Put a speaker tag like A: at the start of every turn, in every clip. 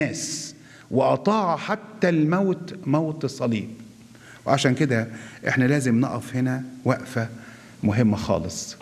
A: الناس وأطاع حتى الموت موت الصليب وعشان كده احنا لازم نقف هنا وقفة مهمة خالص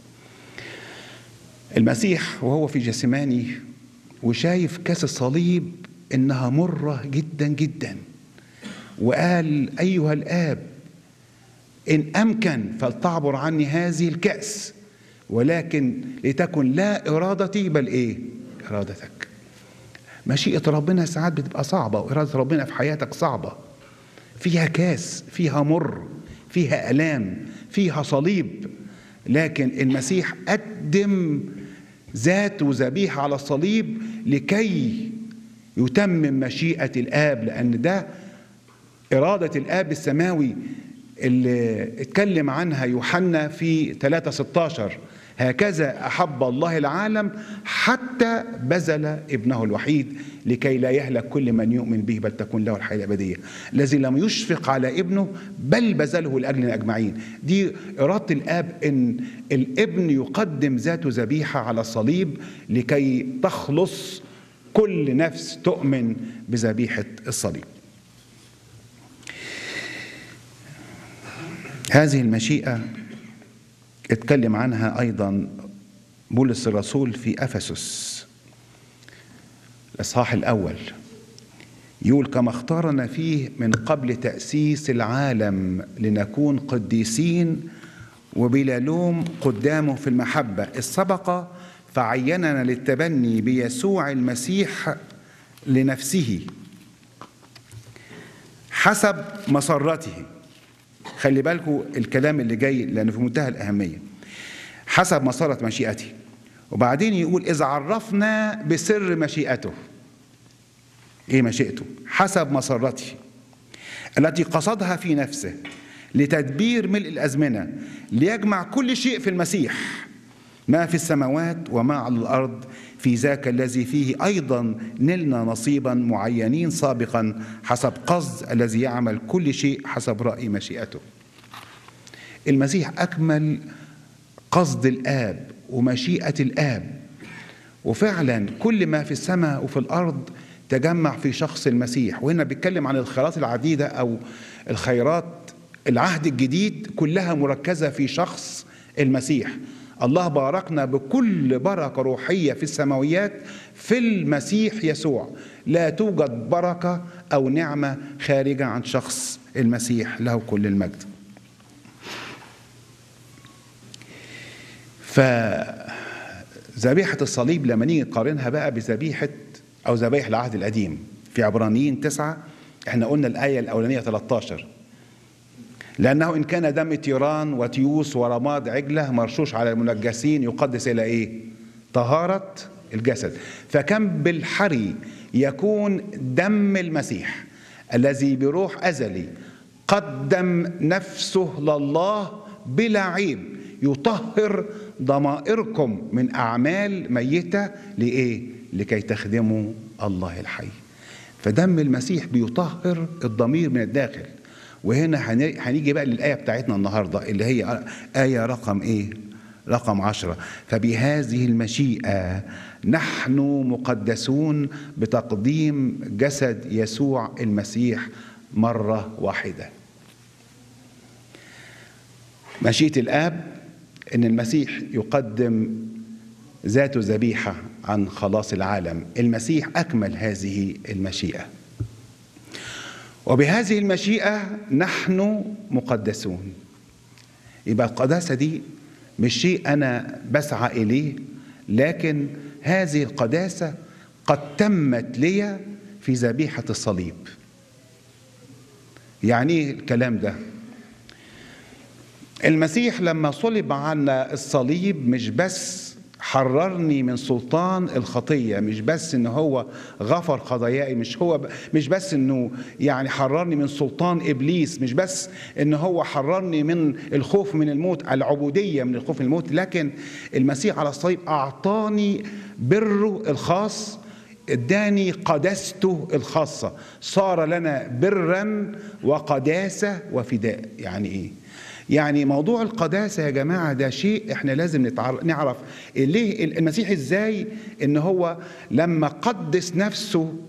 A: المسيح وهو في جسماني وشايف كاس الصليب انها مرة جدا جدا وقال ايها الاب ان امكن فلتعبر عني هذه الكأس ولكن لتكن لا ارادتي بل ايه ارادتك مشيئة ربنا ساعات بتبقى صعبة وإرادة ربنا في حياتك صعبة فيها كاس فيها مر فيها ألام فيها صليب لكن المسيح قدم ذاته ذبيحة على الصليب لكي يتمم مشيئة الآب لأن ده إرادة الآب السماوي اللي اتكلم عنها يوحنا في 3 16 هكذا أحب الله العالم حتى بذل ابنه الوحيد لكي لا يهلك كل من يؤمن به بل تكون له الحياة الأبدية الذي لم يشفق على ابنه بل بذله لأجلنا أجمعين دي إرادة الآب إن الابن يقدم ذاته ذبيحة على الصليب لكي تخلص كل نفس تؤمن بذبيحة الصليب هذه المشيئة اتكلم عنها ايضا بولس الرسول في افسس الاصحاح الاول يقول كما اختارنا فيه من قبل تاسيس العالم لنكون قديسين وبلا لوم قدامه في المحبه السبق فعيننا للتبني بيسوع المسيح لنفسه حسب مسرته خلي بالكم الكلام اللي جاي لانه في منتهى الاهميه حسب مسارة مشيئته وبعدين يقول اذا عرفنا بسر مشيئته ايه مشيئته حسب مسرته التي قصدها في نفسه لتدبير ملء الازمنه ليجمع كل شيء في المسيح ما في السماوات وما على الارض في ذاك الذي فيه ايضا نلنا نصيبا معينين سابقا حسب قصد الذي يعمل كل شيء حسب راي مشيئته المسيح اكمل قصد الاب ومشيئه الاب وفعلا كل ما في السماء وفي الارض تجمع في شخص المسيح وهنا بيتكلم عن الخيرات العديده او الخيرات العهد الجديد كلها مركزه في شخص المسيح الله باركنا بكل بركة روحية في السماويات في المسيح يسوع لا توجد بركة أو نعمة خارجة عن شخص المسيح له كل المجد فذبيحة الصليب لما نيجي نقارنها بقى بذبيحة أو ذبايح العهد القديم في عبرانيين تسعة احنا قلنا الآية الأولانية 13 لأنه إن كان دم تيران وتيوس ورماد عجلة مرشوش على المنجسين يقدس إلى إيه؟ طهارة الجسد فكم بالحري يكون دم المسيح الذي بروح أزلي قدم نفسه لله بلا عيب يطهر ضمائركم من أعمال ميتة لإيه؟ لكي تخدموا الله الحي فدم المسيح بيطهر الضمير من الداخل وهنا هنيجي بقى للآية بتاعتنا النهاردة اللي هي آية رقم إيه؟ رقم عشرة فبهذه المشيئة نحن مقدسون بتقديم جسد يسوع المسيح مرة واحدة مشيئة الآب إن المسيح يقدم ذاته ذبيحة عن خلاص العالم المسيح أكمل هذه المشيئة وبهذه المشيئة نحن مقدسون يبقى القداسة دي مش شيء أنا بسعى إليه لكن هذه القداسة قد تمت لي في ذبيحة الصليب يعني ايه الكلام ده المسيح لما صلب عنا الصليب مش بس حررني من سلطان الخطيه مش بس ان هو غفر خطاياي مش هو مش بس انه يعني حررني من سلطان ابليس مش بس ان هو حررني من الخوف من الموت العبوديه من الخوف من الموت لكن المسيح على الصليب اعطاني بره الخاص اداني قداسته الخاصه صار لنا برا وقداسه وفداء يعني ايه يعني موضوع القداسة يا جماعة ده شيء احنا لازم نتعرف نعرف ليه المسيح ازاي ان هو لما قدس نفسه